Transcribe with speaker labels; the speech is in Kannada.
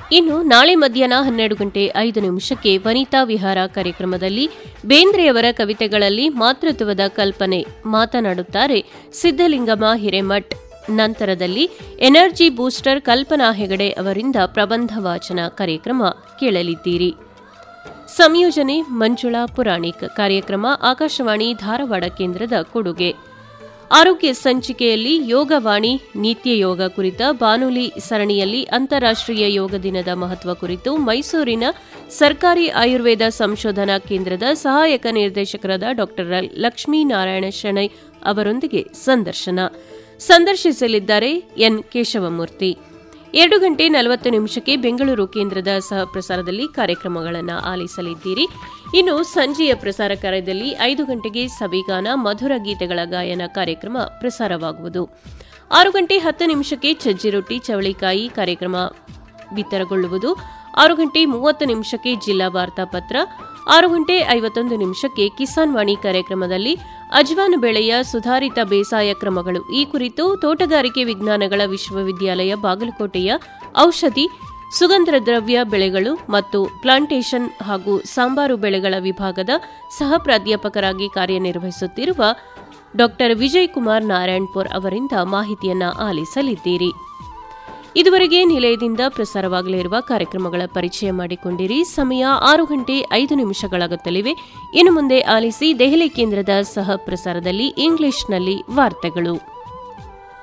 Speaker 1: ಇನ್ನು ನಾಳೆ ಮಧ್ಯಾಹ್ನ ಹನ್ನೆರಡು ಗಂಟೆ ಐದು ನಿಮಿಷಕ್ಕೆ ವನಿತಾ ವಿಹಾರ ಕಾರ್ಯಕ್ರಮದಲ್ಲಿ ಬೇಂದ್ರೆಯವರ ಕವಿತೆಗಳಲ್ಲಿ ಮಾತೃತ್ವದ ಕಲ್ಪನೆ ಮಾತನಾಡುತ್ತಾರೆ ಸಿದ್ದಲಿಂಗಮ ಹಿರೇಮಠ್ ನಂತರದಲ್ಲಿ ಎನರ್ಜಿ ಬೂಸ್ಟರ್ ಕಲ್ಪನಾ ಹೆಗಡೆ ಅವರಿಂದ ಪ್ರಬಂಧ ವಾಚನ ಕಾರ್ಯಕ್ರಮ ಕೇಳಲಿದ್ದೀರಿ ಸಂಯೋಜನೆ ಮಂಜುಳಾ ಪುರಾಣಿಕ್ ಕಾರ್ಯಕ್ರಮ ಆಕಾಶವಾಣಿ ಧಾರವಾಡ ಕೇಂದ್ರದ ಕೊಡುಗೆ ಆರೋಗ್ಯ ಸಂಚಿಕೆಯಲ್ಲಿ ಯೋಗವಾಣಿ ನಿತ್ಯ ಯೋಗ ಕುರಿತ ಬಾನುಲಿ ಸರಣಿಯಲ್ಲಿ ಅಂತಾರಾಷ್ಟ್ರೀಯ ಯೋಗ ದಿನದ ಮಹತ್ವ ಕುರಿತು ಮೈಸೂರಿನ ಸರ್ಕಾರಿ ಆಯುರ್ವೇದ ಸಂಶೋಧನಾ ಕೇಂದ್ರದ ಸಹಾಯಕ ನಿರ್ದೇಶಕರಾದ ಡಾ ಲಕ್ಷ್ಮೀನಾರಾಯಣ ಶೆಣೈ ಅವರೊಂದಿಗೆ ಸಂದರ್ಶನ ಸಂದರ್ಶಿಸಲಿದ್ದಾರೆ ಎನ್ ಕೇಶವಮೂರ್ತಿ ಎರಡು ಗಂಟೆ ನಲವತ್ತು ನಿಮಿಷಕ್ಕೆ ಬೆಂಗಳೂರು ಕೇಂದ್ರದ ಸಹ ಪ್ರಸಾರದಲ್ಲಿ ಕಾರ್ಯಕ್ರಮಗಳನ್ನು ಆಲಿಸಲಿದ್ದೀರಿ ಇನ್ನು ಸಂಜೆಯ ಪ್ರಸಾರ ಕಾರ್ಯದಲ್ಲಿ ಐದು ಗಂಟೆಗೆ ಸಬಿಗಾನ ಮಧುರ ಗೀತೆಗಳ ಗಾಯನ ಕಾರ್ಯಕ್ರಮ ಪ್ರಸಾರವಾಗುವುದು ಆರು ಗಂಟೆ ಹತ್ತು ನಿಮಿಷಕ್ಕೆ ಚಜ್ಜಿ ರೊಟ್ಟಿ ಚವಳಿಕಾಯಿ ಕಾರ್ಯಕ್ರಮ ಬಿತ್ತರಗೊಳ್ಳುವುದು ಆರು ಗಂಟೆ ಮೂವತ್ತು ನಿಮಿಷಕ್ಕೆ ಜಿಲ್ಲಾ ವಾರ್ತಾಪತ್ರ ಆರು ಗಂಟೆ ಐವತ್ತೊಂದು ನಿಮಿಷಕ್ಕೆ ಕಿಸಾನ್ ವಾಣಿ ಕಾರ್ಯಕ್ರಮದಲ್ಲಿ ಅಜ್ವಾನ್ ಬೆಳೆಯ ಸುಧಾರಿತ ಬೇಸಾಯ ಕ್ರಮಗಳು ಈ ಕುರಿತು ತೋಟಗಾರಿಕೆ ವಿಜ್ಞಾನಗಳ ವಿಶ್ವವಿದ್ಯಾಲಯ ಬಾಗಲಕೋಟೆಯ ಔಷಧಿ ಸುಗಂಧ ದ್ರವ್ಯ ಬೆಳೆಗಳು ಮತ್ತು ಪ್ಲಾಂಟೇಷನ್ ಹಾಗೂ ಸಾಂಬಾರು ಬೆಳೆಗಳ ವಿಭಾಗದ ಸಹ ಪ್ರಾಧ್ಯಾಪಕರಾಗಿ ಕಾರ್ಯನಿರ್ವಹಿಸುತ್ತಿರುವ ಡಾ ವಿಜಯ್ ಕುಮಾರ್ ನಾರಾಯಣ್ಪುರ್ ಅವರಿಂದ ಮಾಹಿತಿಯನ್ನ ಆಲಿಸಲಿದ್ದೀರಿ ಇದುವರೆಗೆ ನಿಲಯದಿಂದ ಪ್ರಸಾರವಾಗಲಿರುವ ಕಾರ್ಯಕ್ರಮಗಳ ಪರಿಚಯ ಮಾಡಿಕೊಂಡಿರಿ ಸಮಯ ಆರು ಗಂಟೆ ಐದು ನಿಮಿಷಗಳಾಗುತ್ತಲಿವೆ ಇನ್ನು ಮುಂದೆ ಆಲಿಸಿ ದೆಹಲಿ ಕೇಂದ್ರದ ಸಹ ಪ್ರಸಾರದಲ್ಲಿ ಇಂಗ್ಲಿಷ್ನಲ್ಲಿ ವಾರ್ತೆಗಳು